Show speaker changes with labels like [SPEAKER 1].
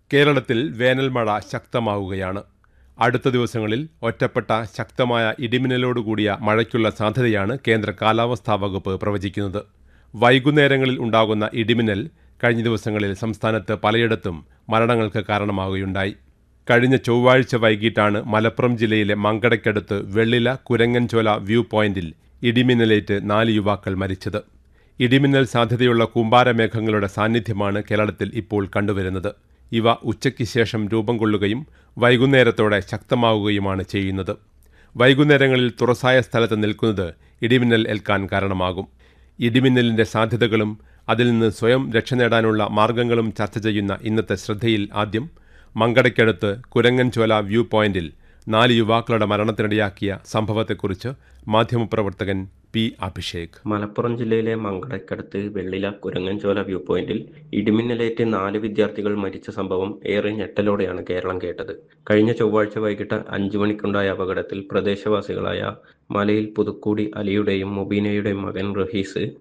[SPEAKER 1] കേരളത്തിൽ വേനൽ മഴ ശക്തമാവുകയാണ് അടുത്ത ദിവസങ്ങളിൽ ഒറ്റപ്പെട്ട ശക്തമായ ഇടിമിന്നലോടുകൂടിയ മഴയ്ക്കുള്ള സാധ്യതയാണ് കേന്ദ്ര കാലാവസ്ഥാ വകുപ്പ് പ്രവചിക്കുന്നത് വൈകുന്നേരങ്ങളിൽ ഉണ്ടാകുന്ന ഇടിമിന്നൽ കഴിഞ്ഞ ദിവസങ്ങളിൽ സംസ്ഥാനത്ത് പലയിടത്തും മരണങ്ങൾക്ക് കാരണമാവുകയുണ്ടായി കഴിഞ്ഞ ചൊവ്വാഴ്ച വൈകിട്ടാണ് മലപ്പുറം ജില്ലയിലെ മങ്കടയ്ക്കടുത്ത് വെള്ളില കുരങ്ങൻചോല വ്യൂ പോയിന്റിൽ ഇടിമിന്നലേറ്റ് നാല് യുവാക്കൾ മരിച്ചത് ഇടിമിന്നൽ സാധ്യതയുള്ള കൂമ്പാരമേഘങ്ങളുടെ സാന്നിധ്യമാണ് കേരളത്തിൽ ഇപ്പോൾ കണ്ടുവരുന്നത് ഇവ ഉച്ചയ്ക്ക് ശേഷം രൂപം കൊള്ളുകയും വൈകുന്നേരത്തോടെ ശക്തമാവുകയുമാണ് ചെയ്യുന്നത് വൈകുന്നേരങ്ങളിൽ തുറസായ സ്ഥലത്ത് നിൽക്കുന്നത് ഇടിമിന്നൽ ഏൽക്കാൻ കാരണമാകും ഇടിമിന്നലിന്റെ സാധ്യതകളും അതിൽ നിന്ന് സ്വയം രക്ഷ നേടാനുള്ള മാർഗങ്ങളും ചർച്ച ചെയ്യുന്ന ഇന്നത്തെ ശ്രദ്ധയിൽ ആദ്യം മങ്കടയ്ക്കടുത്ത് കുരങ്ങൻചോല വ്യൂ പോയിന്റിൽ നാല് യുവാക്കളുടെ മരണത്തിനിടയാക്കിയ സംഭവത്തെക്കുറിച്ച് മാധ്യമപ്രവർത്തകൻ പി അഭിഷേക്
[SPEAKER 2] മലപ്പുറം ജില്ലയിലെ മങ്കടയ്ക്കടുത്ത് വെള്ളില കുരങ്ങൻചോല വ്യൂ പോയിന്റിൽ ഇടിമിന്നലേറ്റ് നാല് വിദ്യാർത്ഥികൾ മരിച്ച സംഭവം ഏറെ ഞെട്ടലോടെയാണ് കേരളം കേട്ടത് കഴിഞ്ഞ ചൊവ്വാഴ്ച വൈകിട്ട് അഞ്ചു മണിക്കുണ്ടായ അപകടത്തിൽ പ്രദേശവാസികളായ മലയിൽ പുതുക്കൂടി അലിയുടെയും മുബീനയുടെയും മകൻ റഹീസ്